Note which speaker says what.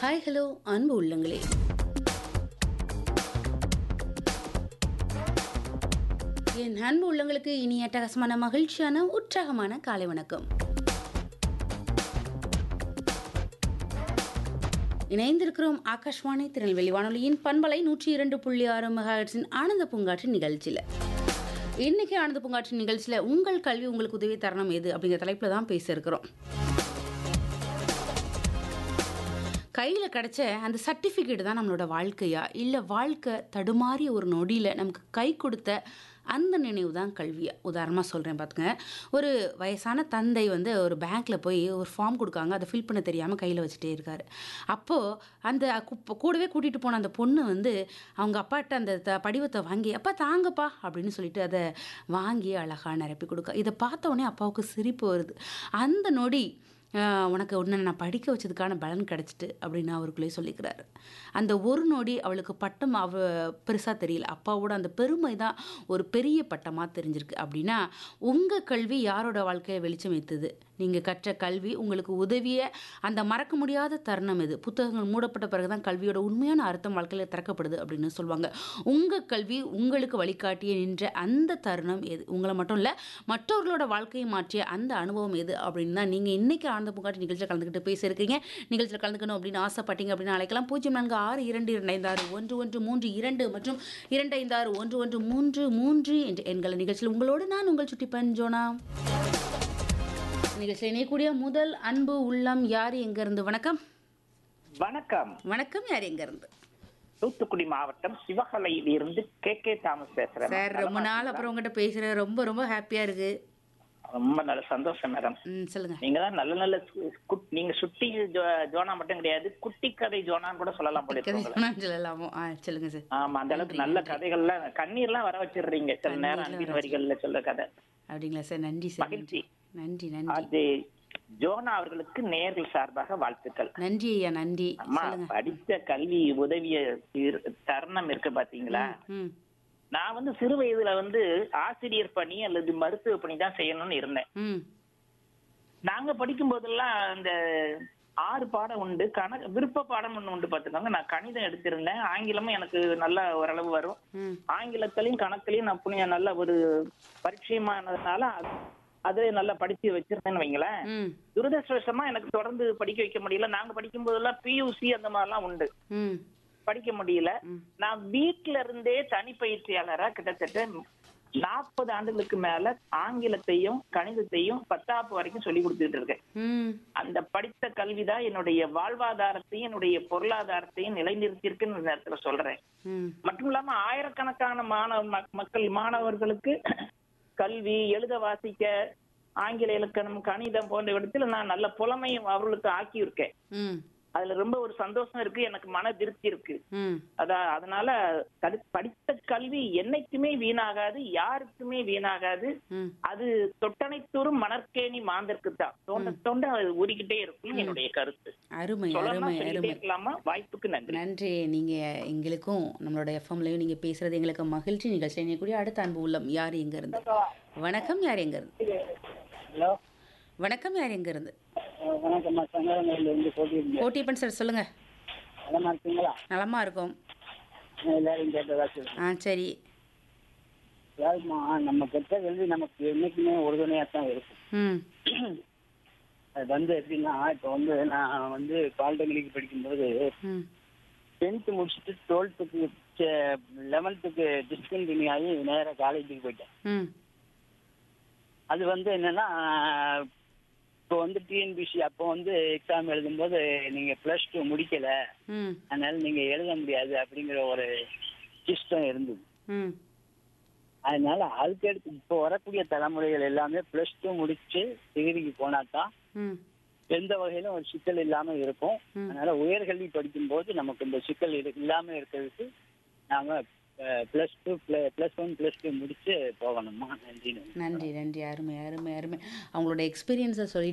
Speaker 1: Hi hello அன்பு உள்ளங்களே என் அன்பு உள்ளங்களுக்கு இனி அட்டகாசமான மகிழ்ச்சியான உற்சாகமான காலை வணக்கம் இணைந்திருக்கிறோம் ஆகாஷ்வாணி திருநெல்வேலி வானொலியின் பண்பலை நூற்றி இரண்டு புள்ளி ஆறு மெகாஹெட்ஸின் ஆனந்த பூங்காற்று நிகழ்ச்சியில் இன்னைக்கு ஆனந்த பூங்காற்று நிகழ்ச்சியில் உங்கள் கல்வி உங்களுக்கு உதவி தரணும் எது அப்படிங்கிற தலைப்பில் தான் பேச இருக்கிறோம் கையில் கிடைச்ச அந்த சர்டிஃபிகேட் தான் நம்மளோட வாழ்க்கையா இல்லை வாழ்க்கை தடுமாறிய ஒரு நொடியில் நமக்கு கை கொடுத்த அந்த நினைவு தான் கல்வியா உதாரணமாக சொல்கிறேன் பார்த்துங்க ஒரு வயசான தந்தை வந்து ஒரு பேங்க்கில் போய் ஒரு ஃபார்ம் கொடுக்காங்க அதை ஃபில் பண்ண தெரியாமல் கையில் வச்சுட்டே இருக்காரு அப்போது அந்த கு- கூடவே கூட்டிகிட்டு போன அந்த பொண்ணு வந்து அவங்க அப்பாட்ட அந்த த படிவத்தை வாங்கி அப்பா தாங்கப்பா அப்படின்னு சொல்லிட்டு அதை வாங்கி அழகாக நிரப்பி கொடுக்க இதை பார்த்த உடனே அப்பாவுக்கு சிரிப்பு வருது அந்த நொடி ஆஹ் உனக்கு உன்னை நான் படிக்க வச்சதுக்கான பலன் கிடச்சிட்டு அப்படின்னு அவருக்குள்ளே சொல்லிக்கிறாரு அந்த ஒரு நொடி அவளுக்கு பட்டம் அவ பெருசாக தெரியல அப்பாவோட அந்த பெருமை தான் ஒரு பெரிய பட்டமாக தெரிஞ்சிருக்கு அப்படின்னா உங்கள் கல்வி யாரோட வாழ்க்கையை வெளிச்சம் வைத்தது நீங்கள் கற்ற கல்வி உங்களுக்கு உதவிய அந்த மறக்க முடியாத தருணம் இது புத்தகங்கள் மூடப்பட்ட பிறகு தான் கல்வியோட உண்மையான அர்த்தம் வாழ்க்கையில் திறக்கப்படுது அப்படின்னு சொல்லுவாங்க உங்கள் கல்வி உங்களுக்கு வழிகாட்டிய நின்ற அந்த தருணம் எது உங்களை மட்டும் இல்லை மற்றவர்களோட வாழ்க்கையை மாற்றிய அந்த அனுபவம் எது அப்படின்னு தான் நீங்கள் இன்றைக்கி ஆனந்த பூங்காட்டி நிகழ்ச்சியில் கலந்துக்கிட்டு பேசியிருக்கீங்க நிகழ்ச்சியில் கலந்துக்கணும் அப்படின்னு ஆசைப்பட்டீங்க அப்படின்னு அழைக்கலாம் பூஜ்ஜியம் நான்கு ஆறு இரண்டு இரண்டு ஐந்து ஆறு ஒன்று ஒன்று மூன்று இரண்டு மற்றும் இரண்டு ஐந்து ஆறு ஒன்று ஒன்று மூன்று மூன்று என்ற எண்களை நிகழ்ச்சியில் உங்களோடு நான் உங்கள் சுட்டி பஞ்சோனா நிகழ்ச்சியில் இணையக்கூடிய முதல் அன்பு உள்ளம் யார் எங்கேருந்து வணக்கம்
Speaker 2: வணக்கம்
Speaker 1: வணக்கம் யார் எங்கேருந்து
Speaker 2: தூத்துக்குடி மாவட்டம் சிவகலையில் இருந்து கே கே தாமஸ் பேசுறேன்
Speaker 1: சார் ரொம்ப நாள் அப்புறம் உங்ககிட்ட பேசுகிறேன் ரொம்ப ரொம்ப ஹாப்பியாக இருக்கு
Speaker 2: ரொம்ப நல்ல சந்தோஷம் மேடம்
Speaker 1: ம் சொல்லுங்க
Speaker 2: நீங்க தான் நல்ல நல்ல சு- குட்- நீங்க சுட்டி ஜோ- ஜோனா மட்டும் கிடையாது குட்டி கதை ஜோனான்னு கூட சொல்லலாம் போல இருக்கு உங்களை.
Speaker 1: கதை சொல்லலாமோ ஆ சொல்லுங்க சார்
Speaker 2: ஆமா அந்த அளவுக்கு நல்ல கதைகள்லாம் கண்ணீர்லாம் வர வச்சிடுறீங்க சில நேரம்
Speaker 1: கண்ணீர்லாம்
Speaker 2: அன்பின் வரிகள்ல சொல்ற கதை
Speaker 1: அப்படிங்களா சார் நன்றி சார்
Speaker 2: மகிழ்ச்சி.
Speaker 1: நன்றி நன்றி
Speaker 2: அது ஜோனா அவர்களுக்கு நேர்கள் சார்பாக வாழ்த்துக்கள்
Speaker 1: நன்றி ஐயா நன்றி
Speaker 2: அம்மா
Speaker 1: சொல்லுங்க
Speaker 2: படித்த கல்வி உதவிய இரு- தருணம் இருக்கு பாத்தீங்களா
Speaker 1: ம்
Speaker 2: நான் வந்து சிறு வயதுல வந்து ஆசிரியர் பணி அல்லது மருத்துவ பணி தான் செய்யணும்னு இருந்தேன்
Speaker 1: ம்
Speaker 2: நாங்க படிக்கும் போதெல்லாம் இந்த ஆறு பாடம் உண்டு கண விருப்ப பாடம் ஒண்ணு உண்டு பாத்துக்கோங்க நான் கணிதம் எடுத்திருந்தேன் ஆங்கிலமும் எனக்கு நல்ல ஓரளவு வரும்
Speaker 1: ம்
Speaker 2: ஆங்கிலத்திலையும் கணக்குலயும் நான் புனிய நல்ல ஒரு பரிச்சயமானதுனால அது- அது நல்லா படிச்சு வச்சிருந்தேன்னு வைங்களேன்
Speaker 1: ம்
Speaker 2: துரதிருஷ்டவசமா எனக்கு தொடர்ந்து படிக்க வைக்க முடியல நாங்க படிக்கும் போதெல்லாம் பியூசி அந்த மாதிரிலாம் உண்டு
Speaker 1: ம்
Speaker 2: படிக்க முடியல
Speaker 1: ம்.
Speaker 2: நான் வீட்ல இருந்தே தனிப்பயிற்சியாளரா கிட்டத்தட்ட நாற்பது ஆண்டுகளுக்கு மேல ஆங்கிலத்தையும் கணிதத்தையும் பத்தாப்பு வரைக்கும் சொல்லி கொடுத்துட்டு இருக்கேன்
Speaker 1: ம்
Speaker 2: அந்த படித்த கல்விதான் என்னுடைய வாழ்வாதாரத்தையும் என்னுடைய பொருளாதாரத்தையும் நிலைநிறுத்தியிருக்குன்னு இந்த நேரத்துல சொல்றேன்
Speaker 1: ம்
Speaker 2: மட்டும் இல்லாம ஆயிரக்கணக்கான மாணவ மக்- மக்கள் மாணவர்களுக்கு கல்வி எழுத வாசிக்க ஆங்கில இலக்கணம் கணிதம் போன்ற இடத்துல நான் நல்ல புலமையும் அவர்களுக்கு ஆக்கியிருக்கேன்
Speaker 1: ம்
Speaker 2: அதுல ரொம்ப ஒரு சந்தோஷம் இருக்கு எனக்கு மன திருப்தி இருக்கு
Speaker 1: ம்
Speaker 2: அதான் அதனால கடு- படித்த கல்வி என்னைக்குமே வீணாகாது யாருக்குமே வீணாகாது
Speaker 1: ம்
Speaker 2: அது தொட்டனைத்தோறும் மணற்கேணி மாந்தருக்கு தான் தோண்ட தோண்ட அது ஊறிக்கிட்டே இருக்கும் என்னுடைய கருத்து
Speaker 1: அருமை
Speaker 2: சொல்லணும்னா
Speaker 1: அருமை
Speaker 2: சொல்லிட்டே
Speaker 1: அருமை
Speaker 2: இருக்கலாமா வாய்ப்புக்கு நன்றி
Speaker 1: நன்றி நீங்கள் எங்களுக்கும் நம்மளோட எஃப்எம்லையும் நீங்கள் பேசுகிறது எங்களுக்கு மகிழ்ச்சி நிகழ்ச்சி இணையக்கூடிய அடுத்த அன்பு உள்ளம் யார் எங்கேருந்து வணக்கம் யார் எங்கேருந்து
Speaker 3: ஹலோ
Speaker 1: வணக்கம் யார் எங்கேருந்து
Speaker 3: வணக்கம்மா சங்கரங்கள்ல இருந்து போட்டிருந்தேன்
Speaker 1: ஓட்டிப்பன் சார் சொல்லுங்கள்
Speaker 3: நலமா இருக்கீங்களா
Speaker 1: நலமா இருக்கும்
Speaker 3: நான் எல்லாரும் கேட்டதா சொல்றேன்
Speaker 1: ஆ சரி
Speaker 3: அதாவதுமா நம்ம பெற்ற கல்வி நமக்கு என்னைக்குமே உறுதுணையா தான் இருக்கும்
Speaker 1: ம்
Speaker 3: அது வந்து எப்படின்னா இப்போ வந்து நான் வந்து பாலிடெக்னிக் படிக்கும்போது
Speaker 1: ம்
Speaker 3: டென்த்து முடிச்சுட்டு டுவெல்த்துக்கு லெவன்த்துக்கு டிஸ்கண்டினியூ ஆகி நேராக காலேஜுக்கு போயிட்டேன்
Speaker 1: ம்
Speaker 3: அது வந்து என்னன்னா இப்போ வந்து டிஎன்பிசி அப்போ வந்து எக்ஸாம் எழுதும்போது நீங்க ப்ளஸ் டூ முடிக்கல
Speaker 1: ம்
Speaker 3: அதனால நீங்க எழுத முடியாது அப்படிங்கிற ஒரு சிஸ்டம் இருந்தது
Speaker 1: ம்
Speaker 3: அதனால அதுக்கு அடுத்து இப்போ வரக்கூடிய தலைமுறைகள் எல்லாமே பிளஸ் டூ முடிச்சு டிகிரிக்கு போனா தான்
Speaker 1: ம்
Speaker 3: எந்த வகையிலும் ஒரு சிக்கல் இல்லாம இருக்கும்
Speaker 1: ம்.
Speaker 3: அதனால உயர்கல்வி படிக்கும்போது நமக்கு இந்த சிக்கல் இரு- இல்லாம இருக்கிறதுக்கு நாம plus two plus one plus two முடிச்சு போகணுமா நன்றி நன்றி
Speaker 1: நன்றி நன்றி அருமை அருமை அருமை அவங்களோட எக்ஸ்பீரியன்ஸை சொல்லி